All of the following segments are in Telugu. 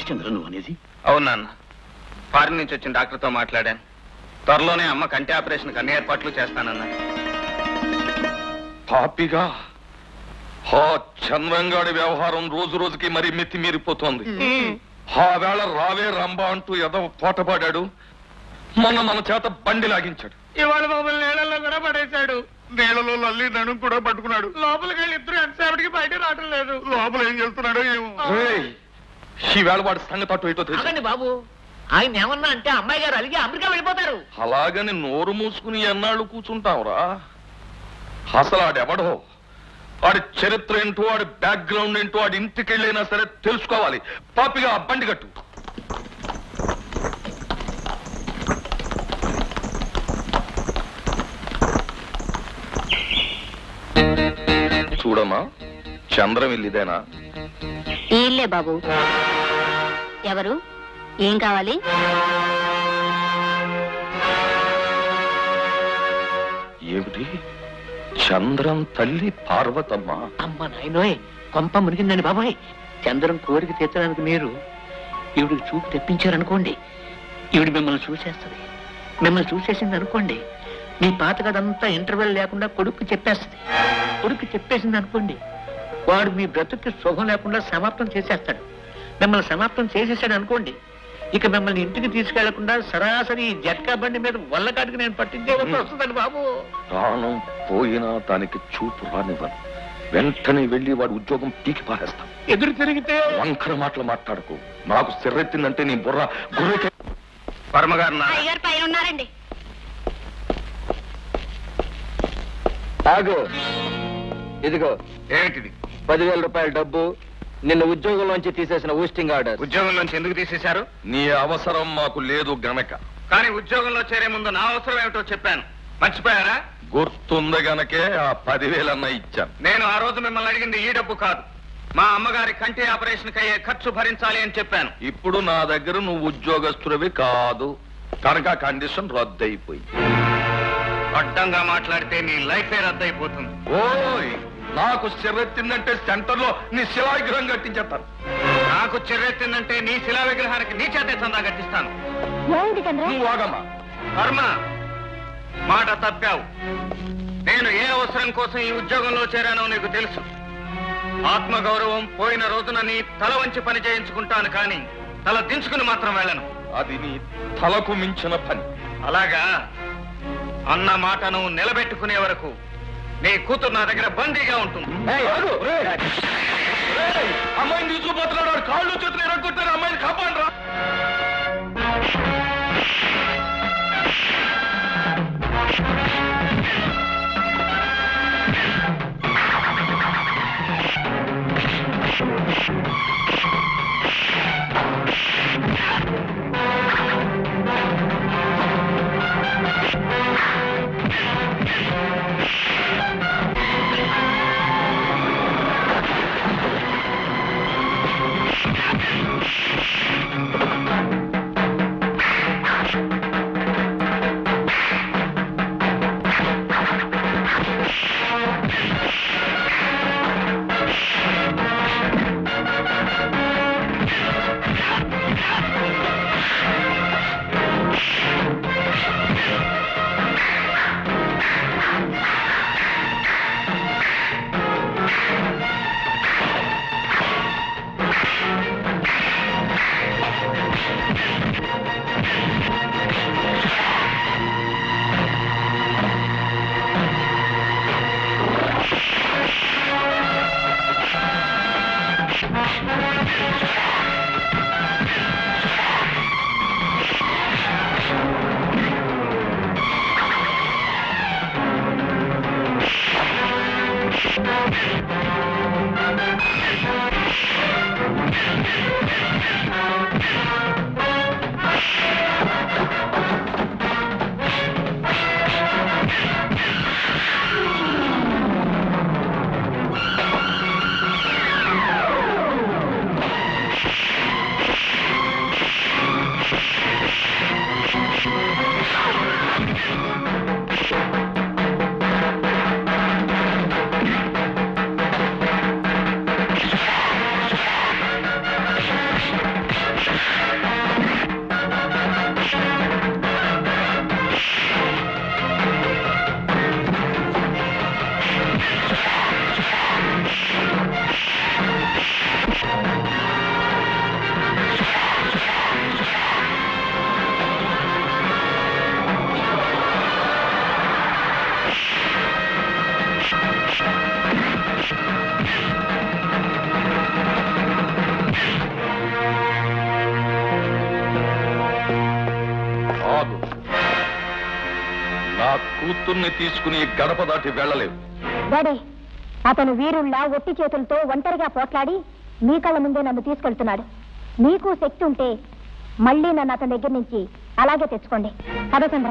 చంద్ర నువ్వు అనేది అవును నాన్న ఫారిన్ నుంచి వచ్చిన డాక్టర్తో మాట్లాడాను త్వరలోనే అమ్మ కంటి ఆపరేషన్ అన్ని ఏర్పాట్లు చేస్తానన్నా పాపిగా ఆ చంద్రంగాడి వ్యవహారం రోజు రోజుకి మరీ మితి మీరిపోతోంది ఆ వేళ రావే రంబా అంటూ ఎదవ పోటపాడాడు మొన్న మన చేత బండి లాగించాడు ఇవాళ మమ్మల్ని నీళ్ళల్లో కూడా పడేశాడు నీళ్ళలో లల్లి నడుము కూడా పట్టుకున్నాడు లోపలికి వెళ్ళి ఇద్దరు ఎంతసేపటికి బయట రావటం లేదు లోపల ఏం చేస్తున్నాడో ఏమో రేయ్, ఈ వేళ వాడి సంగతి అటు ఇటో తెలుసు ఆగండి బాబు ఆయన ఏమన్నా అంటే అమ్మాయి గారు అలిగి అమెరికా వెళ్ళిపోతారు అలాగని నోరు మూసుకుని ఎన్నాళ్ళు కూర్చుంటావురా అసలు ఆడెవడో వాడి చరిత్ర ఏంటో వాడి బ్యాక్గ్రౌండ్ ఏంటో వాడి ఇంటికి వెళ్ళైనా సరే తెలుసుకోవాలి పాపిగా ఆ బండి కట్టు చూడమ్మా చంద్రం ఇల్లిదేనా ఈ ఇల్లే బాబు ఎవరు ఏం కావాలి ఏమిటి చంద్రం తల్లి పార్వతమ్మ అమ్మ నాయనోయ్ కొంప మునిగిందండి బాబాయ్ చంద్రం కోరిక తీర్చడానికి మీరు ఈవిడికి చూపు తెప్పించారనుకోండి ఈవిడ మిమ్మల్ని చూసేస్తుంది మిమ్మల్ని చూసేసింది అనుకోండి మీ పాత కథంతా ఇంటర్వెల్ లేకుండా కొడుకు చెప్పేస్తుంది కొడుకు చెప్పేసింది అనుకోండి వాడు మీ బ్రతుక్కి సుఖం లేకుండా సమాప్తం చేసేస్తాడు మిమ్మల్ని సమాప్తం చేసేసాడు అనుకోండి ఇక మిమ్మల్ని ఇంటికి తీసుకెళ్లకుండా సరాసరి ఈ జట్కా బండి మీద వల్లకాటికి నేను పట్టించే వస్తుందండి బాబు ప్రాణం పోయినా దానికి చూపు రానివ్వను వెంటనే వెళ్ళి వాడి ఉద్యోగం పీకి పారేస్తాను ఎదురు తిరిగితే వంకర మాటలు మాట్లాడకు నాకు సిర్రెత్తిందంటే నీ బుర్ర గుర్రెకే పరమగారు నా అయ్యగారు పైన ఉన్నారండి ఆగు ఇదిగో ఏమిటిది పదివేల రూపాయల డబ్బు నిన్న ఉద్యోగంలోంచి తీసేసిన ఊస్టింగ్ ఆర్డర్ ఉద్యోగం నుంచి ఎందుకు తీసేశారు నీ అవసరం మాకు లేదు గనక కానీ ఉద్యోగంలో చేరే ముందు నా అవసరం ఏమిటో చెప్పాను మర్చిపోయారా గుర్తుంది గనకే ఆ పదివేలన్న ఇచ్చాను నేను ఆ రోజు మిమ్మల్ని అడిగింది ఈ డబ్బు కాదు మా అమ్మగారి కంటి ఆపరేషన్ అయ్యే ఖర్చు భరించాలి అని చెప్పాను ఇప్పుడు నా దగ్గర నువ్వు ఉద్యోగస్తుడివి కాదు కనుక ఆ కండిషన్ రద్దయిపోయింది అడ్డంగా మాట్లాడితే నీ లైఫే రద్దయిపోతుంది ఓయ్ నాకు సిర్రెత్తిందంటే సెంటర్ లో నీ శిలావిగ్రహం కట్టించేస్తాను నాకు చెర్రెత్తిందంటే నీ శిలా విగ్రహానికి నీ చేతే చందా కట్టిస్తాను ఏమిటి చంద్ర నువ్వు ఆగమ్మా వర్మ మాట తప్పావు నేను ఏ అవసరం కోసం ఈ ఉద్యోగంలో చేరానో నీకు తెలుసు ఆత్మగౌరవం పోయిన రోజున నీ తల వంచి పని చేయించుకుంటాను కానీ తల దించుకుని మాత్రం వెళ్ళను అది నీ తలకు మించిన పని అలాగా అన్న మాటను నిలబెట్టుకునే వరకు నీ కూతురు నా దగ్గర బందీగా ఉంటుంది అమ్మాయిని తీసుకుపోతున్నాడు వాడు కాళ్ళు చేతులు ఎరగొట్టారు అమ్మాయిని కాపాడరా కూతుర్ని తీసుకుని గడప దాటి వెళ్ళలేవు డాడీ అతను వీరుల్లా ఒట్టి చేతులతో ఒంటరిగా పోట్లాడి మీ కళ్ళ ముందే నన్ను తీసుకెళ్తున్నాడు మీకు శక్తి ఉంటే మళ్ళీ నన్ను అతని దగ్గర నుంచి అలాగే తెచ్చుకోండి కదా చంద్ర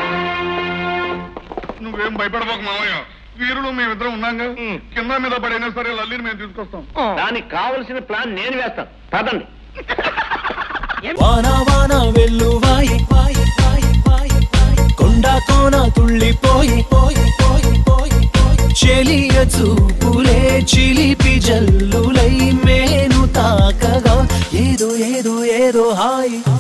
నువ్వేం భయపడబోకు మామయ్య వీరులు మేమిద్దరం ఉన్నాగా కింద మీద పడైనా సరే లల్లిని మేము తీసుకొస్తాం దానికి కావలసిన ప్లాన్ నేను వేస్తాను పదండి వాన వాన వెల్లువాయి వాయి, వాయి, వాయి, వాయి. కొండ కోన తుళ్ళిపోయి పోయి పోయి పోయి పోయి. చెలియ చూపులే చిలిపి జల్లులై మేను తాకగా ఏదో ఏదో ఏదో హాయి